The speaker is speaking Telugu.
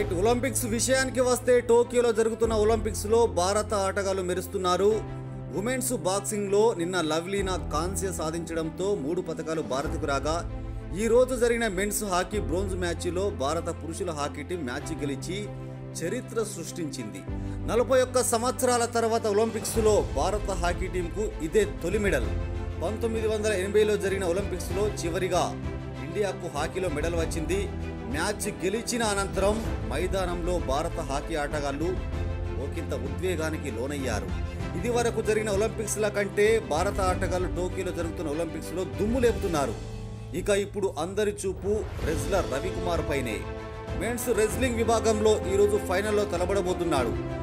రైట్ ఒలింపిక్స్ విషయానికి వస్తే టోక్యోలో జరుగుతున్న ఒలింపిక్స్ లో భారత ఆటగాళ్లు మెరుస్తున్నారు ఉమెన్స్ బాక్సింగ్ లో నిన్న లవ్లీనా కాంస్య సాధించడంతో మూడు పథకాలు భారత్కు రాగా ఈ రోజు జరిగిన మెన్స్ హాకీ బ్రోంజ్ మ్యాచ్లో భారత పురుషుల హాకీ టీం మ్యాచ్ గెలిచి చరిత్ర సృష్టించింది నలభై ఒక్క సంవత్సరాల తర్వాత ఒలింపిక్స్ లో భారత హాకీ టీంకు ఇదే తొలి మెడల్ పంతొమ్మిది వందల ఎనభైలో జరిగిన ఒలింపిక్స్ లో చివరిగా ఇండియాకు హాకీలో మెడల్ వచ్చింది మ్యాచ్ గెలిచిన అనంతరం మైదానంలో భారత హాకీ ఆటగాళ్లు ఒకంత ఉద్వేగానికి లోనయ్యారు ఇది వరకు జరిగిన ఒలింపిక్స్ ల కంటే భారత ఆటగాళ్లు టోక్యోలో జరుగుతున్న ఒలింపిక్స్ లో దుమ్ము లేపుతున్నారు ఇక ఇప్పుడు అందరి చూపు రెజ్లర్ రవికుమార్ పైనే మెన్స్ రెజ్లింగ్ విభాగంలో ఈరోజు ఫైనల్లో తలబడబోతున్నాడు